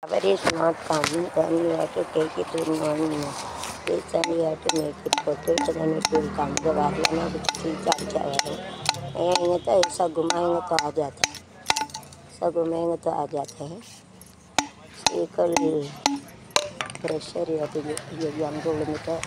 Power is not coming, then you have to take it in one this and you have to make it potato, then it will come. The varlana which is अच्छा है आएंगे तो ऐसा घुमाएंगे तो आ जाता है ऐसा घुमाएंगे तो आ जाता है एकल प्रेशर या तो ये ये हमको मिटा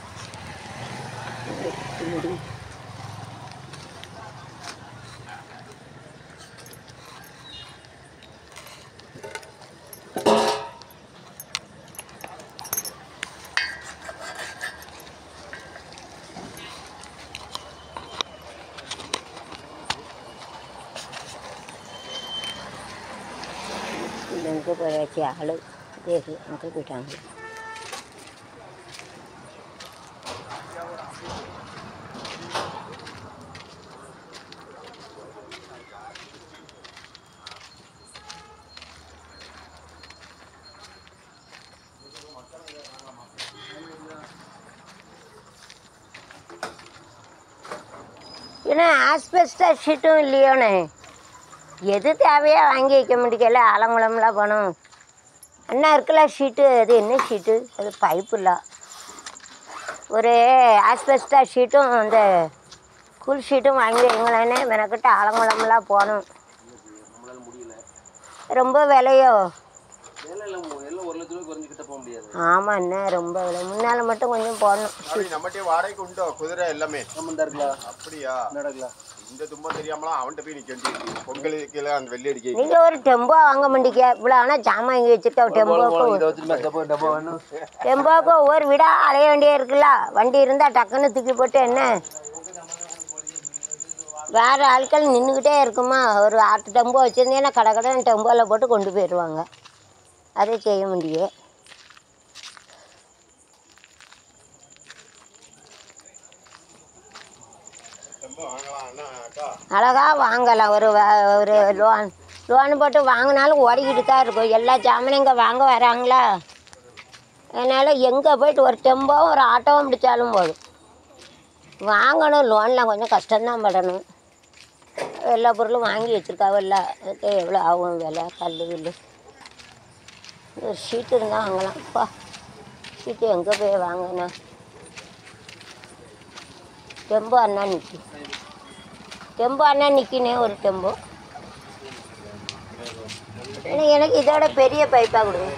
इनको करायचे आलं देख अंकल पिठांगे ஏன்னா ஆஸ்பெஸ்டர் ஷீட்டும் இல்லையோண்ணே எது தேவையோ வாங்கி வைக்க முடியல ஆலங்குளம்லாம் போகணும் அண்ணா இருக்குல்ல ஷீட்டு அது என்ன ஷீட்டு அது பைப்பு இல்லை ஒரு ஆஸ்பெஸ்டர் ஷீட்டும் அந்த கூல் ஷீட்டும் வாங்கி வைங்களேன்னு மெனக்கிட்ட ஆலங்குளம்லாம் போகணும் நம்மளால முடியல ரொம்ப விலையோ வேலை இல்லை எல்லாம் ஒரு லட்ச ரூபாய் குறைஞ்சிக்கிட்ட போக முடியாது ஆமாம் அண்ணா ரொம்ப விலை முன்னால் மட்டும் கொஞ்சம் போடணும் அப்படி நம்மகிட்டயே வாடகைக்கு உண்டோ குதிரை எல்லாமே நம்ம இருக்கலாம் அப்படியா நடக்கலாம் இந்த தும்பம் தெரியாமலாம் அவன்கிட்ட போய் நிக்க வேண்டியது பொங்கலுக்கு அந்த வெள்ளி அடிக்க நீங்கள் ஒரு டெம்போ வாங்க மாட்டீங்க இவ்வளோ ஆனால் ஜாமான் வாங்கி வச்சுருக்க இதை டெம்போக்கு வச்சுட்டு டப்பா டப்பா வேணும் டெம்போக்கு ஒவ்வொரு வீடாக அலைய வேண்டிய இருக்குல்ல வண்டி இருந்தால் டக்குன்னு தூக்கி போட்டு என்ன வேறு ஆட்கள் நின்றுக்கிட்டே இருக்குமா ஒரு ஆட்டு டெம்போ வச்சுருந்தேன்னா கடை கடன் டெம்போவில் போட்டு கொண்டு போயிடுவாங்க அதை செய்ய முடியும் ரொம்ப வாங்கலாம் அண்ணா அக்கா அழகாக வாங்கலாம் ஒரு வ- ஒரு லோன் லோன் போட்டு வாங்கினாலும் ஓடிக்கிட்டு தான் இருக்கும் எல்லா ஜாமானும் இங்கே வாங்க வராங்களா அதனால் எங்கே போயிட்டு ஒரு டெம்போவும் ஒரு ஆட்டோவும் பிடிச்சாலும் போதும் வாங்கணும் லோனில் கொஞ்சம் கஷ்டம்தான் படணும் எல்லா பொருளும் வாங்கி வச்சுருக்காவல்ல அதுக்கு எவ்வளோ ஆகும் விலை கல் கில்லு ஒரு ஷீட் இருந்தால் வாங்கலாம் அப்பா ஷீட்டு எங்கே போய் வாங்கினா டெம்போ அண்ணா நிற்கி டெம்போ அண்ணா நிற்கினே ஒரு டெம்போ ஏன்னா எனக்கு இதோட பெரிய பைப்பாக கொடுங்க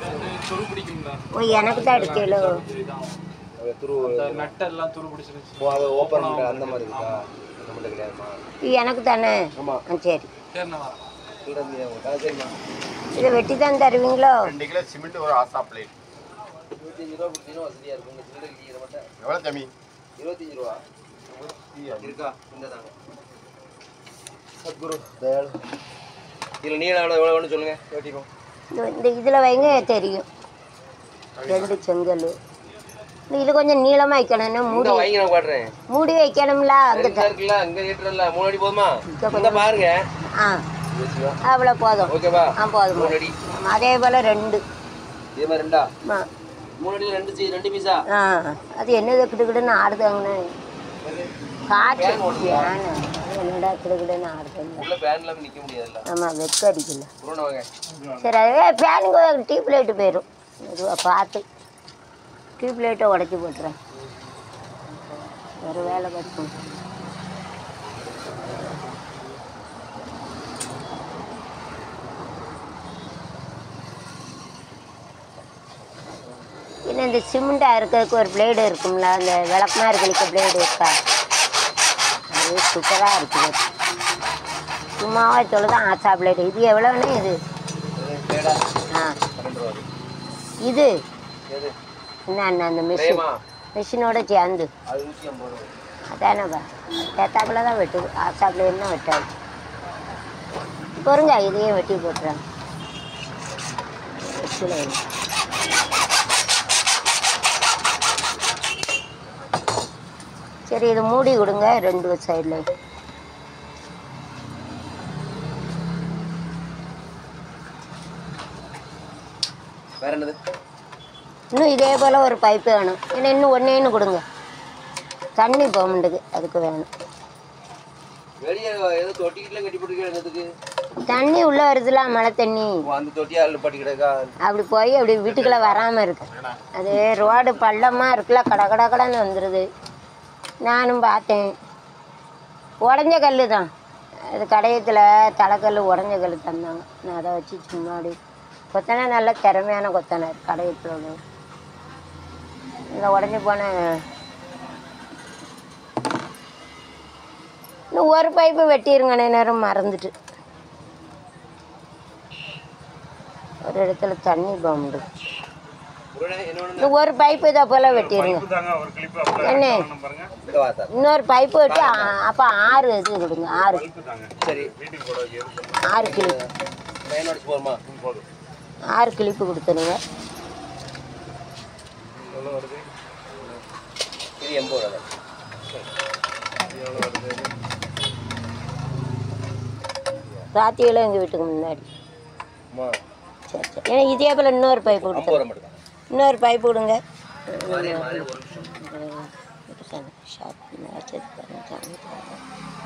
ஓ எனக்கு தான் எடுக்கல துரு நட்டெல்லாம் துரு பிடிச்சிருச்சு ஓ, அதை ஓப்பன் பண்ணுற அந்த மாதிரி இருக்கா நம்மகிட்ட கிடையாதுமா இது எனக்கு தானே ஆமாம் ஆ சரி சரிண்ணா வரேன் சொல்கிறது உங்க சரிம்மா இதை வெட்டி தான் தருவீங்களோ ரெண்டு கிலோ சிமெண்ட் ஒரு ஆசா பிளேட் இருபத்தஞ்சு ரூபா கொடுத்தீங்கன்னா வசதியாக இருக்கும் உங்கள் சில்லறை கிளிக்கிற மட்டும் எவ்வளோ தம்பி இருபத்தஞ்சு ரூபா இருக்கா இந்த தாங்க சத்குரு தயாளு இதில் நீளம் எவ்வளோ எவ்வளோ வேணும் சொல்லுங்கள் வெட்டிடுவோம் இந்த- இந்த இதில் வைங்க தெரியும் ரெண்டு செங்கல் இது கொஞ்சம் நீளமாக வைக்கணும் என்ன மூடி இங்கே வாங்கி நான் காட்டுறேன் மூடி வைக்கணும்ல அங்கே பெருசா இருக்குல்ல அங்கே ஏற்றல மூணு அடி போதுமா இங்க இந்த பாருங்க ஆ அவ்வளோ போதும் ஓகேவா ஆ போதும் மூணு அடி அதே போல் ரெண்டு இதே மாதிரி ரெண்டா ஆ மூணு அடியில் ரெண்டு சீ ரெண்டு பீஸா ஆ அது என்னது கிடுக்கிடுன்னு ஆடுதாங்கண்ணே காற்று ஃபேனு என்னடா கிடுக்கிடுன்னு ஆடுதுங்க உள்ள ஃபேன் இல்லாமல் நிற்க முடியாதுல்ல ஆமாம் வெக்க அடிக்கல புரோனா வாங்க சரி அதுவே ஃபேனுக்கு டியூப் லைட்டு போயிடும் மெதுவாக பார்த்து டியூப் லைட்டை உடச்சி போட்டுறேன் ஒரு வேலை பார்த்துக்கணும் இன்னும் இந்த சிமெண்ட்டாக இருக்கிறதுக்கு ஒரு பிளேடு இருக்கும்ல அந்த விளக்கமாக இருக்கிறதுக்கு பிளேடு இருக்கா அது சூப்பராக இருக்குது சும்மாவே சொல்லுதான் ஆசா பிளேடு இது எவ்வளோன்னு இது பேடா ஆ பன்னெண்டு ரூபா இது எது என்ன அந்த மிஷின் பிரேமா மிஷினோட சேர்ந்து அது நூற்றி ஐம்பது ரூபா அதானப்பா ஏத்தாப்புல தான் வெட்டுது ஆசாப்புல என்ன வெட்டாது பொருங்க இதையும் வெட்டி போட்டுறாங்க வெற்றிலை. சரி இது மூடி கொடுங்க ரெண்டு சைடில் வேற என்னது இன்னும் இதே போல் ஒரு பைப்பு வேணும் ஏன்னா இன்னும் ஒன்றேன்னு கொடுங்க தண்ணி போக மாட்டுது அதுக்கு வேணும் வெளியே ஏதோ தொட்டிக்கிட்டுலாம் கட்டி போட்டுருக்கேன் என்னதுக்கு தண்ணி உள்ளே வருதுல மழை தண்ணி ஓ, அந்த தொட்டியால் பட்டி கிடக்கா அப்படி போய் அப்படி வீட்டுக்குள்ளே வராமல் இருக்கு அது ரோடு பள்ளமாக இருக்குல்ல கட கட கடன்னு வந்துடுது நானும் பார்த்தேன் உடஞ்ச கல் தான் அது கடையத்தில் தலைக்கல் உடஞ்ச கல் தந்தாங்க நான் அதை வச்சு சும்மாடி கொத்தனை நல்ல திறமையான கொத்தனை கடையத்தில் உள்ளது இந்த உடஞ்சி போன இன்னும் ஒரு பைப்பு வெட்டிருங்க நேரம் மறந்துட்டு ஒரு இடத்துல தண்ணி பம்பு உடனே என்ன ஒண்ணு இன்னும் ஒரு பைப்பு இதை போல் வெட்டிருங்க என்ன இந்த வாசா இன்னொரு பைப்பு வெட்டி ஆ- அப்போ ஆறு இது கொடுங்க ஆறு சரி ஆறு கிளி லைன் அடிச்சு போருமா ஆறு கிளிப்பு கொடுத்துருங்க இது எண்பது ரூபா தான். ராத்திரியில் எங்கள் வீட்டுக்கு முன்னாடி அம்மா சரி சரி ஏன்னா இதே போல் இன்னொரு பைப்பு ஐம்பது கொடுத்துருங்க ரூபா மட்டும் தான். இன்னொரு பைப்பு கொடுங்க மாறி, மாறி ஒரு நிமிஷம். ஷாப் வச்சது பாருங்க